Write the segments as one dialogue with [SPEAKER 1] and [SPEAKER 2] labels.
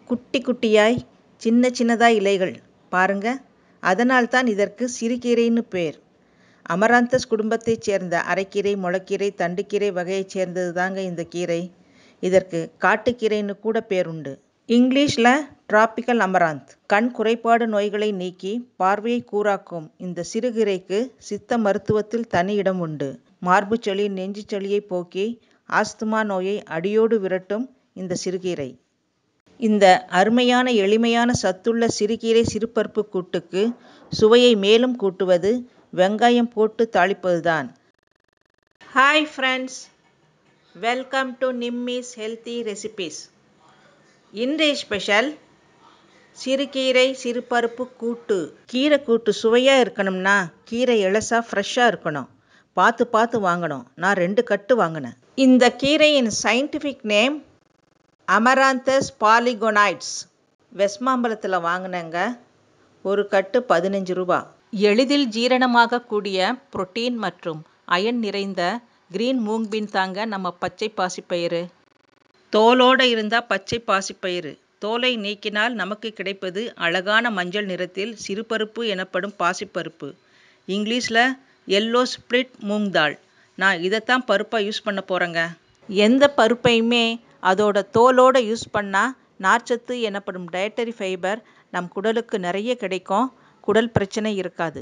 [SPEAKER 1] குட்டி குட்டியாய் சின்ன சின்னதாய் இலைகள் பாருங்க அதனால் தான் இதற்கு சிறுகீரைன்னு பேர் அமராந்தஸ் குடும்பத்தைச் சேர்ந்த அரைக்கீரை முளைக்கீரை தண்டுக்கீரை வகையைச் சேர்ந்தது தாங்க இந்த கீரை இதற்கு காட்டுக்கீரைன்னு கூட பேருண்டு இங்கிலீஷில் டிராபிக்கல் அமராந்த் கண் குறைபாடு நோய்களை நீக்கி பார்வையை கூராக்கும் இந்த சிறுகீரைக்கு சித்த மருத்துவத்தில் தனி இடம் உண்டு மார்புச்சளி நெஞ்சு சளியை போக்கி ஆஸ்துமா நோயை அடியோடு விரட்டும் இந்த சிறுகீரை இந்த அருமையான எளிமையான சத்துள்ள சிறுகீரை சிறுபருப்பு கூட்டுக்கு சுவையை மேலும் கூட்டுவது வெங்காயம் போட்டு தாளிப்பதுதான் hi friends welcome to Nimmi's healthy recipes இன்றைய ஸ்பெஷல் சிறுகீரை சிறுபருப்பு கூட்டு கீரை கூட்டு சுவையாக இருக்கணும்னா கீரை இலசா ஃப்ரெஷ்ஷாக இருக்கணும் பார்த்து பார்த்து வாங்கணும் நான் ரெண்டு கட்டு வாங்கினேன் இந்த கீரையின் சயின்டிஃபிக் நேம் அமராந்தஸ் பாலிகோனைட்ஸ் வெஸ்மாம்பலத்தில் வாங்கினேங்க ஒரு கட்டு பதினஞ்சு ரூபா எளிதில் ஜீரணமாகக்கூடிய புரோட்டீன் மற்றும் அயன் நிறைந்த கிரீன் மூங்பீன் தாங்க நம்ம பச்சை பாசிப்பயிறு தோலோடு இருந்தால் பச்சை பாசிப்பயிறு தோலை நீக்கினால் நமக்கு கிடைப்பது அழகான மஞ்சள் நிறத்தில் சிறுபருப்பு எனப்படும் பாசிப்பருப்பு இங்கிலீஷில் எல்லோ ஸ்பிளிட் மூங் தால் நான் இதைத்தான் பருப்பாக யூஸ் பண்ண போகிறேங்க எந்த பருப்பையுமே அதோட தோலோடு யூஸ் பண்ணால் நார்ச்சத்து எனப்படும் டயட்டரி ஃபைபர் நம் குடலுக்கு நிறைய கிடைக்கும் குடல் பிரச்சனை இருக்காது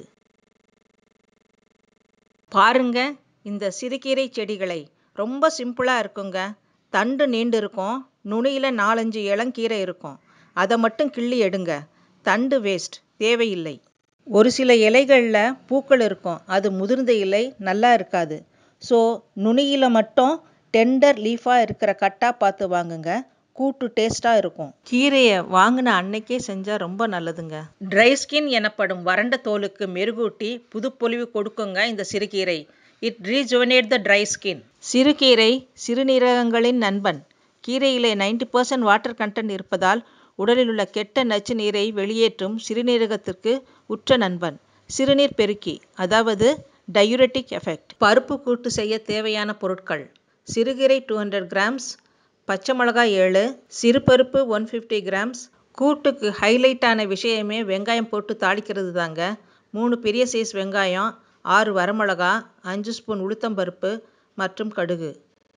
[SPEAKER 1] பாருங்க இந்த சிறுகீரை செடிகளை ரொம்ப சிம்பிளாக இருக்குங்க தண்டு நீண்டு இருக்கும் நுனியில் நாலஞ்சு இளங்கீரை இருக்கும் அதை மட்டும் கிள்ளி எடுங்க தண்டு வேஸ்ட் தேவையில்லை ஒரு சில இலைகளில் பூக்கள் இருக்கும் அது முதிர்ந்த இலை நல்லா இருக்காது ஸோ நுனியில் மட்டும் டெண்டர் லீஃபாக இருக்கிற கட்டாக பார்த்து வாங்குங்க கூட்டு டேஸ்ட்டாக இருக்கும் கீரையை வாங்கின அன்னைக்கே செஞ்சால் ரொம்ப நல்லதுங்க ட்ரை ஸ்கின் எனப்படும் வறண்ட தோலுக்கு மெருகூட்டி புதுப்பொலிவு கொடுக்குங்க இந்த சிறுகீரை it rejuvenate the dry skin சிறுகீரை சிறுநீரகங்களின் நண்பன் கீரையிலே நைன்டி பர்சன்ட் வாட்டர் கண்டென்ட் இருப்பதால் உடலில் உள்ள கெட்ட நச்சு நீரை வெளியேற்றும் சிறுநீரகத்திற்கு உற்ற நண்பன் சிறுநீர் பெருக்கி அதாவது டயூரட்டிக் எஃபெக்ட் பருப்பு கூட்டு செய்ய தேவையான பொருட்கள் சிறுகீரை டூ ஹண்ட்ரட் கிராம்ஸ் பச்சை மிளகாய் ஏழு சிறுபருப்பு ஒன் ஃபிஃப்டி கிராம்ஸ் கூட்டுக்கு ஹைலைட்டான விஷயமே வெங்காயம் போட்டு தாளிக்கிறது தாங்க மூணு பெரிய சைஸ் வெங்காயம் ஆறு வரமிளகா அஞ்சு ஸ்பூன் உளுத்தம்பருப்பு மற்றும் கடுகு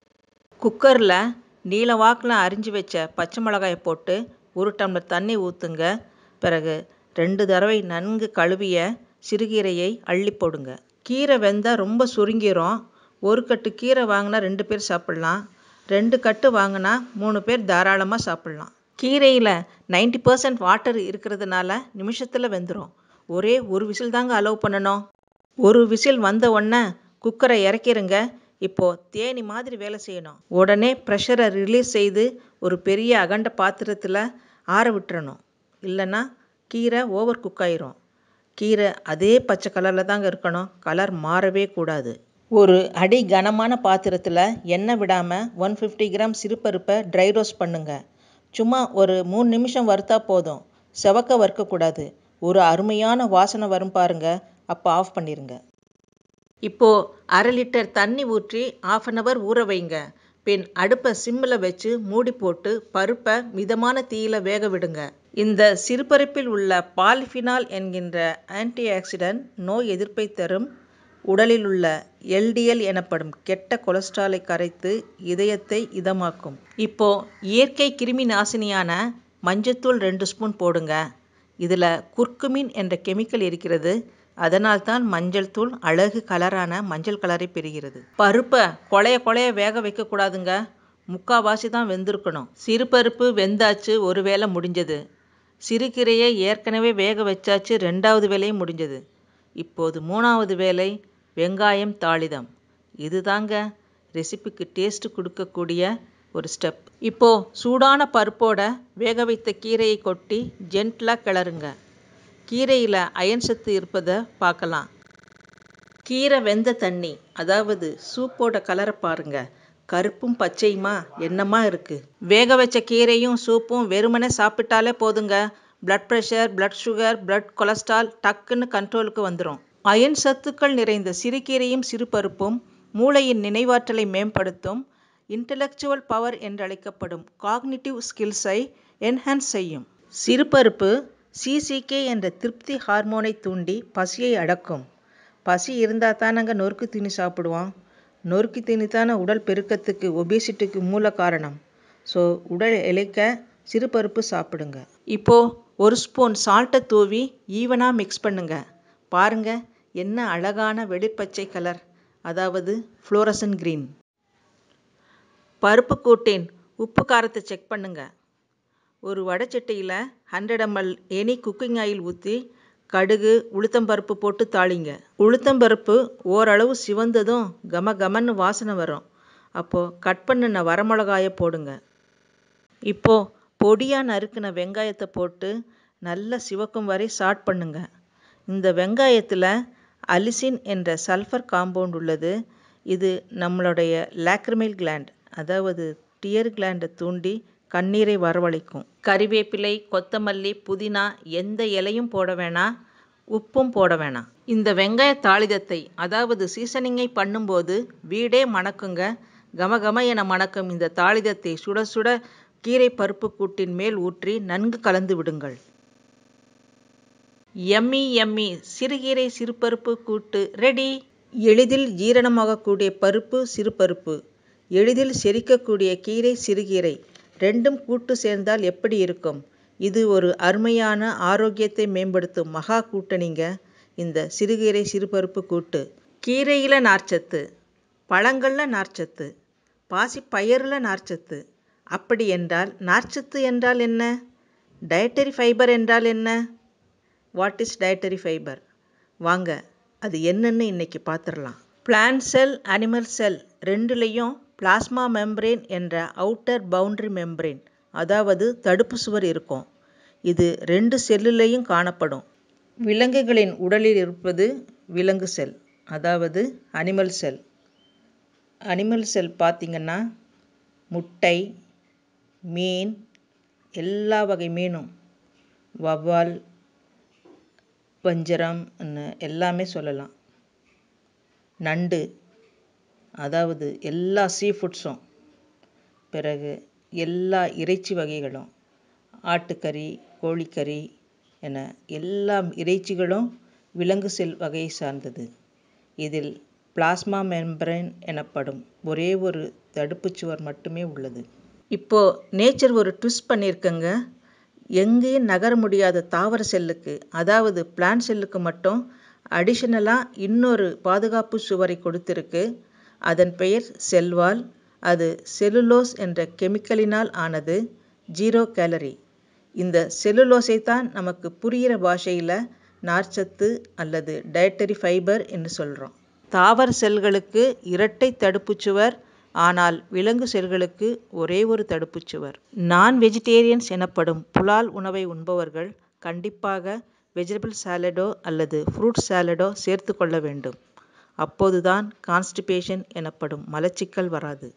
[SPEAKER 1] குக்கரில் நீல வாக்கில் அரிஞ்சு வச்ச பச்சை மிளகாயை போட்டு ஒரு டம்ளர் தண்ணி ஊற்றுங்க பிறகு ரெண்டு தடவை நன்கு கழுவிய சிறுகீரையை அள்ளி போடுங்க கீரை வெந்தால் ரொம்ப சுருங்கிரும் ஒரு கட்டு கீரை வாங்கினா ரெண்டு பேர் சாப்பிட்லாம் ரெண்டு கட்டு வாங்கினா மூணு பேர் தாராளமாக சாப்பிட்லாம் கீரையில் நைன்டி பர்சன்ட் வாட்டர் இருக்கிறதுனால நிமிஷத்தில் வெந்துடும் ஒரே ஒரு விசில் தாங்க அலோவ் பண்ணணும் ஒரு விசில் வந்த உடனே குக்கரை இறக்கிருங்க இப்போது தேனி மாதிரி வேலை செய்யணும் உடனே ப்ரெஷரை ரிலீஸ் செய்து ஒரு பெரிய அகண்ட பாத்திரத்தில் ஆற விட்டுறணும் இல்லைன்னா கீரை ஓவர் குக் ஆயிரும் கீரை அதே பச்சை கலரில் தாங்க இருக்கணும் கலர் மாறவே கூடாது ஒரு அடி கனமான பாத்திரத்தில் எண்ணெய் விடாமல் ஒன் ஃபிஃப்டி கிராம் சிறுபருப்பை ட்ரை ரோஸ்ட் பண்ணுங்க சும்மா ஒரு மூணு நிமிஷம் வறுத்தா போதும் செவக்க வறுக்கக்கூடாது ஒரு அருமையான வாசனை வரும் பாருங்க அப்போ ஆஃப் பண்ணிடுங்க இப்போது அரை லிட்டர் தண்ணி ஊற்றி ஆஃப் அன் ஹவர் ஊற வைங்க பின் அடுப்பை சிம்மில் வச்சு மூடி போட்டு பருப்பை மிதமான தீயில வேக விடுங்க இந்த சிறுபருப்பில் உள்ள பாலிஃபினால் என்கின்ற ஆன்டி ஆக்சிடென்ட் நோய் எதிர்ப்பை தரும் உடலில் உள்ள எல்டிஎல் எனப்படும் கெட்ட கொலஸ்ட்ராலை கரைத்து இதயத்தை இதமாக்கும் இப்போ இயற்கை கிருமி நாசினியான மஞ்சத்தூள் ரெண்டு ஸ்பூன் போடுங்க இதில் குர்குமின் என்ற கெமிக்கல் இருக்கிறது அதனால்தான் மஞ்சள் தூள் அழகு கலரான மஞ்சள் கலரை பெறுகிறது பருப்பை கொலைய கொலைய வேக வைக்கக்கூடாதுங்க முக்காவாசி தான் வெந்திருக்கணும் சிறுபருப்பு வெந்தாச்சு ஒரு வேலை முடிஞ்சது சிறுகீரையை ஏற்கனவே வேக வச்சாச்சு ரெண்டாவது வேலையும் முடிஞ்சது இப்போது மூணாவது வேலை வெங்காயம் தாளிதம் இது தாங்க ரெசிபிக்கு டேஸ்ட் கொடுக்கக்கூடிய ஒரு ஸ்டெப் இப்போது சூடான பருப்போட வேக வைத்த கீரையை கொட்டி ஜென்டலாக கிளறுங்க கீரையில் அயன் சத்து இருப்பதை பார்க்கலாம் கீரை வெந்த தண்ணி அதாவது சூப்போட கலரை பாருங்க கருப்பும் பச்சையுமா என்னமா இருக்கு வேக வச்ச கீரையும் சூப்பும் வெறுமனே சாப்பிட்டாலே போதுங்க blood pressure blood sugar blood cholesterol டக்குன்னு கண்ட்ரோலுக்கு வந்துடும் அயன் சத்துக்கள் நிறைந்த சிறுகீரையும் சிறுபருப்பும் மூளையின் நினைவாற்றலை மேம்படுத்தும் இன்டலெக்சுவல் பவர் என்றழைக்கப்படும் காக்னிட்டிவ் ஸ்கில்ஸை என்ஹான்ஸ் செய்யும் சிறுபருப்பு சிசிகே என்ற திருப்தி ஹார்மோனை தூண்டி பசியை அடக்கும் பசி இருந்தால் தானங்க நொறுக்கு தீனி சாப்பிடுவோம் நொறுக்கு தீனி தானே உடல் பெருக்கத்துக்கு ஒபிசிட்டிக்கு மூல காரணம் ஸோ உடல் இழைக்க சிறுபருப்பு சாப்பிடுங்க இப்போது ஒரு ஸ்பூன் சால்ட்டை தூவி ஈவனாக மிக்ஸ் பண்ணுங்க பாருங்க என்ன அழகான வெளிர்பச்சை கலர் அதாவது ஃப்ளோரசன் கிரீன் பருப்பு கூட்டின் உப்பு காரத்தை செக் பண்ணுங்க ஒரு வடைச்சட்டியில் hundred ML any cooking oil ஊற்றி கடுகு உளுத்தம்பருப்பு போட்டு தாளிங்க உளுத்தம்பருப்பு ஓரளவு சிவந்ததும் கம கமன்னு வாசனை வரும் அப்போது கட் பண்ணின வரமிளகாயை போடுங்க இப்போது பொடியாக நறுக்கின வெங்காயத்தை போட்டு நல்லா சிவக்கும் வரை சாட் பண்ணுங்க இந்த வெங்காயத்தில் அலிசின் என்ற சல்ஃபர் காம்பவுண்ட் உள்ளது இது நம்மளுடைய லேக்ரிமைல் கிளாண்ட் அதாவது டியர் கிளாண்டை தூண்டி கண்ணீரை வரவழைக்கும் கறிவேப்பிலை கொத்தமல்லி புதினா எந்த இலையும் போட வேணாம் உப்பும் போட வேணாம் இந்த வெங்காய தாளிதத்தை அதாவது சீசனிங்கை பண்ணும்போது வீடே மணக்குங்க கமகம என மணக்கும் இந்த தாளிதத்தை சுட சுட கீரை பருப்பு கூட்டின் மேல் ஊற்றி நன்கு கலந்து விடுங்கள் எம்மி எம்மி சிறுகீரை சிறுபருப்பு கூட்டு ரெடி எளிதில் ஜீரணமாகக்கூடிய பருப்பு சிறுபருப்பு எளிதில் செரிக்கக்கூடிய கீரை சிறுகீரை ரெண்டும் கூட்டு சேர்ந்தால் எப்படி இருக்கும் இது ஒரு அருமையான ஆரோக்கியத்தை மேம்படுத்தும் மகா கூட்டணிங்க இந்த சிறுகீரை சிறுபருப்பு கூட்டு கீரையில் நார்ச்சத்து பழங்களில் நார்ச்சத்து பாசிப்பயிரில் நார்ச்சத்து அப்படி என்றால் நார்ச்சத்து என்றால் என்ன டயட்டரி ஃபைபர் என்றால் என்ன வாட் இஸ் டயட்டரி ஃபைபர் வாங்க அது என்னன்னு இன்னைக்கு பார்த்துடலாம் பிளான்ட் செல் அனிமல் செல் ரெண்டுலேயும் பிளாஸ்மா மெம்ப்ரேன் என்ற அவுட்டர் பவுண்டரி மெம்ப்ரேன் அதாவது தடுப்பு சுவர் இருக்கும் இது ரெண்டு செல்லுலேயும் காணப்படும் விலங்குகளின் உடலில் இருப்பது விலங்கு செல் அதாவது அனிமல் செல் அனிமல் செல் பார்த்திங்கன்னா முட்டை மீன் எல்லா வகை மீனும் வவ்வால் வஞ்சரம் எல்லாமே சொல்லலாம் நண்டு அதாவது எல்லா சீ ஃபுட்ஸும் பிறகு எல்லா இறைச்சி வகைகளும் ஆட்டுக்கறி கோழிக்கறி என எல்லா இறைச்சிகளும் விலங்கு செல் வகையை சார்ந்தது இதில் பிளாஸ்மா மெம்பரேன் எனப்படும் ஒரே ஒரு தடுப்புச் சுவர் மட்டுமே உள்ளது இப்போது நேச்சர் ஒரு ட்விஸ்ட் பண்ணியிருக்கங்க எங்கேயும் நகர முடியாத தாவர செல்லுக்கு அதாவது பிளான்ட் செல்லுக்கு மட்டும் அடிஷனலாக இன்னொரு பாதுகாப்பு சுவரை கொடுத்திருக்கு அதன் பெயர் செல்வால் அது செல்லுலோஸ் என்ற கெமிக்கலினால் ஆனது ஜீரோ கேலரி இந்த செல்லுலோஸை தான் நமக்கு புரிகிற பாஷையில் நார்ச்சத்து அல்லது டயட்டரி ஃபைபர் என்று சொல்கிறோம் தாவர செல்களுக்கு இரட்டை தடுப்புச்சுவர் ஆனால் விலங்கு செல்களுக்கு ஒரே ஒரு தடுப்புச்சுவர் நான் வெஜிடேரியன்ஸ் எனப்படும் புலால் உணவை உண்பவர்கள் கண்டிப்பாக வெஜிடபிள் சாலடோ அல்லது ஃப்ரூட் சாலடோ சேர்த்து கொள்ள வேண்டும் அப்போதுதான் கான்ஸ்டிபேஷன் எனப்படும் மலச்சிக்கல் வராது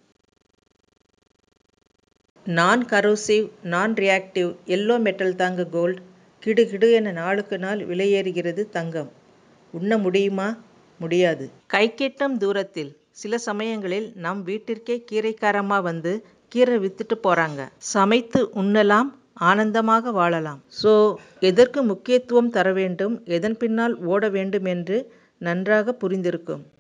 [SPEAKER 1] non corrosive non reactive yellow metal தாங்க கோல்ட் கிடுகிடு என நாளுக்கு நாள் விலையேறுகிறது தங்கம் உண்ண முடியுமா முடியாது கைக்கெட்டும் தூரத்தில் சில சமயங்களில் நம் வீட்டிற்கே கீரைக்காரமாக வந்து கீரை வித்துட்டு போகிறாங்க சமைத்து உண்ணலாம் ஆனந்தமாக வாழலாம் ஸோ எதற்கு முக்கியத்துவம் தர வேண்டும் எதன் பின்னால் ஓட வேண்டும் என்று நன்றாக புரிந்திருக்கும்